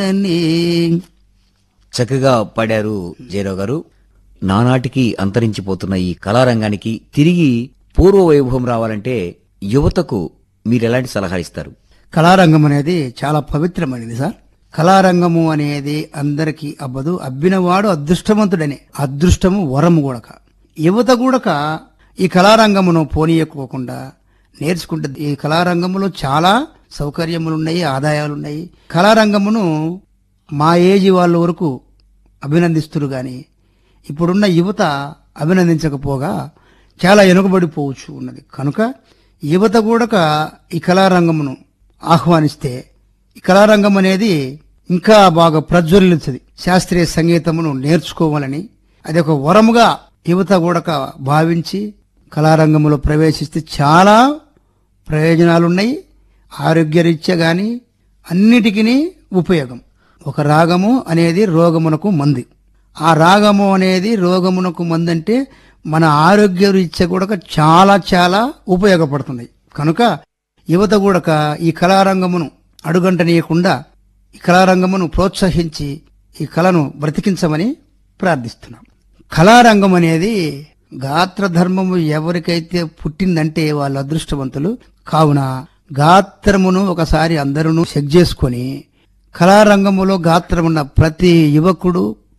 చక్కగా పాడారు జయరావు గారు నానాటికి అంతరించిపోతున్న ఈ కళారంగానికి తిరిగి పూర్వ వైభవం రావాలంటే యువతకు మీరు ఎలాంటి సలహా ఇస్తారు కళారంగం అనేది చాలా పవిత్రమైనది సార్ కళారంగము అనేది అందరికీ అబ్బదు అబ్బినవాడు అదృష్టవంతుడనే అదృష్టము వరము కూడక యువత కూడక ఈ కళారంగమును పోనీయకోకుండా నేర్చుకుంటే ఈ కళారంగములో చాలా సౌకర్యములున్నాయి ఆదాయాలున్నాయి కళారంగమును మా ఏజ్ వాళ్ళ వరకు అభినందిస్తురు గాని ఇప్పుడున్న యువత అభినందించకపోగా చాలా వెనుకబడిపోవచ్చు ఉన్నది కనుక యువత కూడా ఈ కళారంగమును ఆహ్వానిస్తే ఈ కళారంగం అనేది ఇంకా బాగా ప్రజ్వలించది శాస్త్రీయ సంగీతమును నేర్చుకోవాలని అది ఒక వరముగా యువత కూడా భావించి కళారంగంలో ప్రవేశిస్తే చాలా ప్రయోజనాలున్నాయి ఆరోగ్యరీత్యా గాని అన్నిటికీ ఉపయోగం ఒక రాగము అనేది రోగమునకు మంది ఆ రాగము అనేది రోగమునకు మందంటే మన ఆరోగ్య రీత్యా కూడా చాలా చాలా ఉపయోగపడుతుంది కనుక యువత కూడా ఈ కళారంగమును అడుగంటనీయకుండా ఈ కళారంగమును ప్రోత్సహించి ఈ కళను బ్రతికించమని ప్రార్థిస్తున్నాం కళారంగం అనేది గాత్ర ధర్మము ఎవరికైతే పుట్టిందంటే వాళ్ళ అదృష్టవంతులు కావున గాత్రమును ఒకసారి అందరూ చెక్ చేసుకొని కళారంగములో గాత్రమున్న ప్రతి యువకుడు